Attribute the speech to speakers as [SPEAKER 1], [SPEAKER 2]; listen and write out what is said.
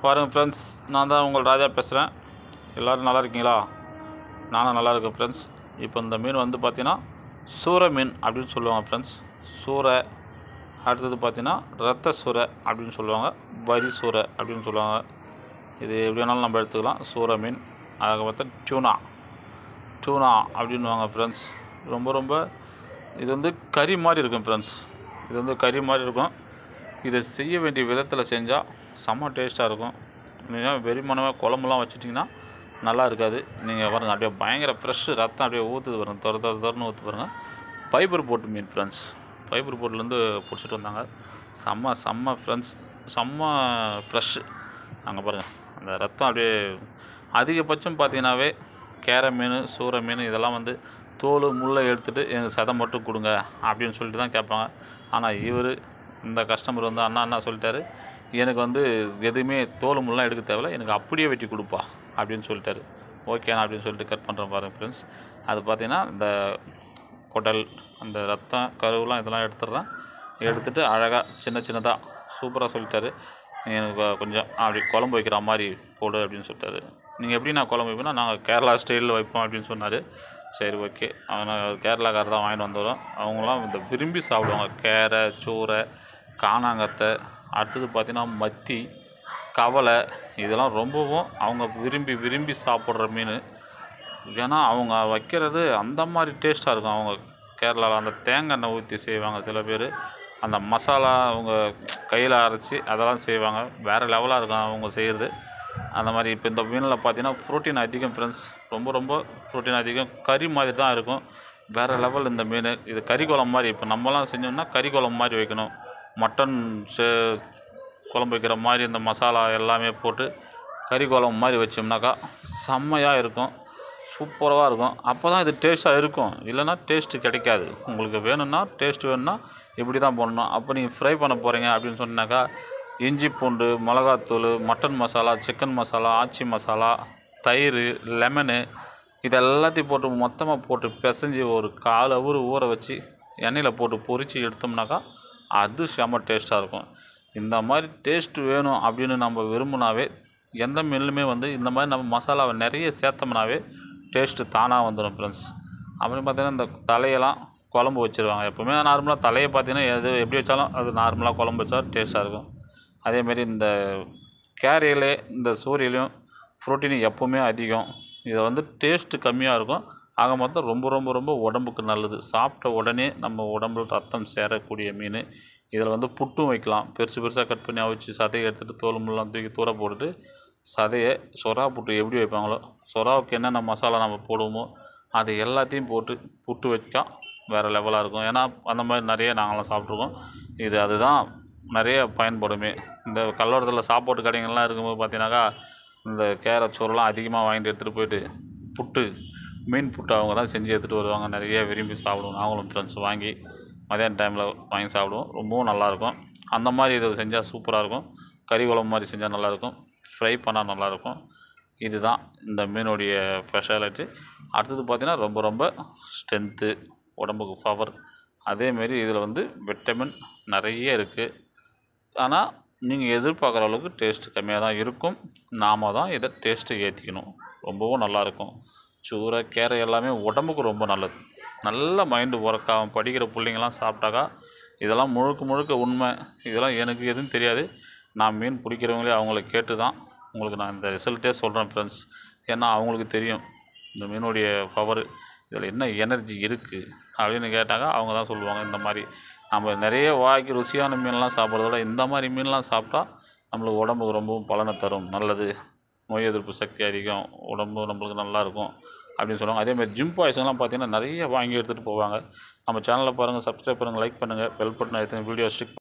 [SPEAKER 1] பாருங்கள் ஃப்ரெண்ட்ஸ் நான் தான் உங்கள் ராஜா பேசுகிறேன் எல்லோரும் நல்லா இருக்கீங்களா நானும் நல்லா இருக்கேன் ஃப்ரெண்ட்ஸ் இப்போ இந்த மீன் வந்து பார்த்தீங்கன்னா சூரை மீன் அப்படின்னு சொல்லுவாங்க ஃப்ரெண்ட்ஸ் சூரை அடுத்தது பார்த்தீங்கன்னா ரத்த சூரை அப்படின்னு சொல்லுவாங்க வரி சூரை அப்படின்னு சொல்லுவாங்க இது எப்படி வேணாலும் நம்ம எடுத்துக்கலாம் சூரை மீன் அதுக்கு பார்த்தா டியூனா டியூனா அப்படின்வாங்க ஃப்ரெண்ட்ஸ் ரொம்ப ரொம்ப இது வந்து கறி மாதிரி இருக்கும் ஃப்ரெண்ட்ஸ் இது வந்து கறி மாதிரி இருக்கும் இதை செய்ய வேண்டிய விதத்தில் செஞ்சால் செம்ம டேஸ்ட்டாக இருக்கும் நீங்கள் வெறிமனமாக குழம்புலாம் வச்சிட்டிங்கன்னா நல்லா இருக்காது நீங்கள் பாருங்கள் அப்படியே பயங்கர ஃப்ரெஷ்ஷு ரத்தம் அப்படியே ஊற்றுது பாருங்க துற துற துறன்னு ஊற்று பாருங்கள் ஃபைபர் போட்டு மீன் ஃப்ரெண்ட்ஸ் ஃபைபர் போட்லேருந்து பிடிச்சிட்டு வந்தாங்க செம்ம செம்ம ஃப்ரெண்ட்ஸ் செம்ம ஃப்ரெஷ்ஷு அங்கே பாருங்கள் அந்த ரத்தம் அப்படியே அதிகபட்சம் பார்த்தீங்கன்னாவே கேரை மீன் சூரை மீன் இதெல்லாம் வந்து தோல் முள்ளை எடுத்துகிட்டு எனக்கு சதை மட்டும் கொடுங்க அப்படின்னு சொல்லிட்டு தான் கேட்பாங்க ஆனால் இவர் இந்த கஸ்டமர் வந்து அண்ணா அண்ணா சொல்லிட்டாரு எனக்கு வந்து எதுவுமே தோல் முள்ளெலாம் எடுக்க தேவையில்ல எனக்கு அப்படியே வெட்டி கொடுப்பா அப்படின்னு சொல்லிட்டாரு ஓகேண்ணா அப்படின்னு சொல்லிட்டு கட் பண்ணுறேன் பாருங்கள் ஃப்ரெண்ட்ஸ் அது பார்த்தீங்கன்னா இந்த குடல் அந்த ரத்தம் கருவெலாம் இதெல்லாம் எடுத்துடுறேன் எடுத்துகிட்டு அழகாக சின்ன சின்னதாக சூப்பராக சொல்லிட்டாரு எனக்கு கொஞ்சம் அப்படி குழம்பு வைக்கிற மாதிரி போடு அப்படின்னு சொல்லிட்டாரு நீங்கள் எப்படி நான் குழம்பு வைப்பேன்னா நாங்கள் கேரளா ஸ்டைலில் வைப்போம் அப்படின்னு சொன்னார் சரி ஓகே அவனை கேரளாக்காரர் தான் வாங்கிட்டு வந்துடும் அவங்களாம் இந்த விரும்பி சாப்பிடுவாங்க கேரை சூரை காணாங்கத்தை அடுத்தது பார்த்திங்கன்னா மத்தி கவலை இதெல்லாம் ரொம்பவும் அவங்க விரும்பி விரும்பி சாப்பிட்ற மீன் ஏன்னா அவங்க வைக்கிறது அந்த மாதிரி டேஸ்ட்டாக இருக்கும் அவங்க கேரளாவில் அந்த தேங்காய் எண்ணெய் ஊற்றி செய்வாங்க சில பேர் அந்த மசாலா அவங்க கையில் அரைச்சி அதெல்லாம் செய்வாங்க வேறு லெவலாக இருக்கும் அவங்க செய்கிறது அந்த மாதிரி இப்போ இந்த மீனில் பார்த்தீங்கன்னா ப்ரோட்டீன் அதிகம் ஃப்ரெண்ட்ஸ் ரொம்ப ரொம்ப ப்ரோட்டீன் அதிகம் கறி மாதிரி தான் இருக்கும் வேறு லெவல் இந்த மீன் இது கறி குழம்பு மாதிரி இப்போ நம்மலாம் செஞ்சோம்னா கறி குழம்பு மாதிரி வைக்கணும் மட்டன் சே குழம்பு வைக்கிற மாதிரி இந்த மசாலா எல்லாமே போட்டு கறி குழம்பு மாதிரி வச்சோம்னாக்கா செம்மையாக இருக்கும் சூப்பராக இருக்கும் அப்போ தான் இது டேஸ்ட்டாக இருக்கும் இல்லைன்னா டேஸ்ட்டு கிடைக்காது உங்களுக்கு வேணும்னா டேஸ்ட் வேணும்னா இப்படி தான் பண்ணணும் அப்போ நீங்கள் ஃப்ரை பண்ண போகிறீங்க அப்படின்னு சொன்னாக்கா இஞ்சி பூண்டு மிளகாத்தூள் மட்டன் மசாலா சிக்கன் மசாலா ஆச்சி மசாலா தயிர் லெமனு இது எல்லாத்தையும் போட்டு மொத்தமாக போட்டு பிசைஞ்சு ஒரு கால் அவர் ஊற வச்சு எண்ணெயில் போட்டு பொரித்து எடுத்தோம்னாக்கா அது செம்ம டேஸ்ட்டாக இருக்கும் இந்த மாதிரி டேஸ்ட் வேணும் அப்படின்னு நம்ம விரும்பினாவே எந்த மீன்லையுமே வந்து இந்த மாதிரி நம்ம மசாலாவை நிறைய சேர்த்தோம்னாவே டேஸ்ட்டு தானாக வந்துடும் ஃப்ரெண்ட்ஸ் அப்புறம் பார்த்தீங்கன்னா இந்த தலையெல்லாம் குழம்பு வச்சுருவாங்க எப்போவுமே நார்மலாக தலையை பார்த்தீங்கன்னா எது எப்படி வச்சாலும் அது நார்மலாக குழம்பு வச்சா டேஸ்ட்டாக இருக்கும் அதேமாரி இந்த கேரையிலே இந்த சூரியலையும் ப்ரோட்டீன் எப்போவுமே அதிகம் இதை வந்து டேஸ்ட்டு கம்மியாக இருக்கும் ஆக மொத்தம் ரொம்ப ரொம்ப ரொம்ப உடம்புக்கு நல்லது சாப்பிட்ட உடனே நம்ம உடம்புல ரத்தம் சேரக்கூடிய மீன் இதில் வந்து புட்டும் வைக்கலாம் பெருசு பெருசாக கட் பண்ணி அவிச்சு சதையை எடுத்துகிட்டு தோல் முள்ளெலாம் தூக்கி தூர போட்டுட்டு சதையை சொரா புட்டு எப்படி வைப்பாங்களோ சொராவுக்கு என்னென்ன மசாலா நம்ம போடுவோமோ அது எல்லாத்தையும் போட்டு புட்டு வச்சா வேறு லெவலாக இருக்கும் ஏன்னா அந்த மாதிரி நிறைய நாங்களாம் சாப்பிட்ருக்கோம் இது அதுதான் நிறைய பயன்படுமே இந்த கல்லோரத்தில் சாப்பாட்டு கடைங்கள்லாம் இருக்கும்போது பார்த்தீங்கன்னாக்கா இந்த கேரட் சோறுலாம் அதிகமாக வாங்கிட்டு எடுத்துகிட்டு போயிட்டு புட்டு மீன் புட்டு அவங்க தான் செஞ்சு எடுத்துகிட்டு வருவாங்க நிறைய விரும்பி சாப்பிடுவோம் நாங்களும் ஃப்ரெண்ட்ஸ் வாங்கி மதியான டைமில் வாங்கி சாப்பிடுவோம் ரொம்பவும் நல்லாயிருக்கும் அந்த மாதிரி இதை செஞ்சால் சூப்பராக இருக்கும் கறி குழம்பு மாதிரி செஞ்சால் நல்லாயிருக்கும் ஃப்ரை பண்ணால் நல்லாயிருக்கும் இதுதான் இந்த மீனுடைய ஸ்பெஷாலிட்டி அடுத்தது பார்த்திங்கன்னா ரொம்ப ரொம்ப ஸ்ட்ரென்த்து உடம்புக்கு பவர் அதேமாரி இதில் வந்து விட்டமின் நிறைய இருக்குது ஆனால் நீங்கள் எதிர்பார்க்குற அளவுக்கு டேஸ்ட் கம்மியாக தான் இருக்கும் நாம தான் இதை டேஸ்ட்டை ஏற்றிக்கணும் ரொம்பவும் நல்லாயிருக்கும் சூறை கேரை எல்லாமே உடம்புக்கு ரொம்ப நல்லது நல்ல மைண்டு ஒர்க் ஆகும் படிக்கிற பிள்ளைங்களாம் சாப்பிட்டாக்கா இதெல்லாம் முழுக்க முழுக்க உண்மை இதெல்லாம் எனக்கு எதுவும் தெரியாது நான் மீன் பிடிக்கிறவங்களே அவங்கள கேட்டு தான் உங்களுக்கு நான் இந்த ரிசல்ட்டே சொல்கிறேன் ஃப்ரெண்ட்ஸ் ஏன்னா அவங்களுக்கு தெரியும் இந்த மீனுடைய பவர் இதில் என்ன எனர்ஜி இருக்குது அப்படின்னு கேட்டாங்க அவங்க தான் சொல்லுவாங்க இந்த மாதிரி நம்ம நிறைய வாய்க்கு ருசியான மீன்லாம் சாப்பிட்றத விட இந்த மாதிரி மீன்லாம் சாப்பிட்டா நம்மளுக்கு உடம்புக்கு ரொம்பவும் பலனை தரும் நல்லது நோய் எதிர்ப்பு சக்தி அதிகம் உடம்பு நம்மளுக்கு நல்லாயிருக்கும் அப்படின்னு சொல்லுவாங்க அதேமாதிரி ஜிம் பாய்ஸ்லாம் பார்த்தீங்கன்னா நிறைய வாங்கி எடுத்துகிட்டு போவாங்க நம்ம சேனலில் பாருங்கள் சப்ஸ்கிரைப் பண்ணுங்கள் லைக் பண்ணுங்கள் பெல் பட்டன் எடுத்து வீடியோ ஸ்டிக்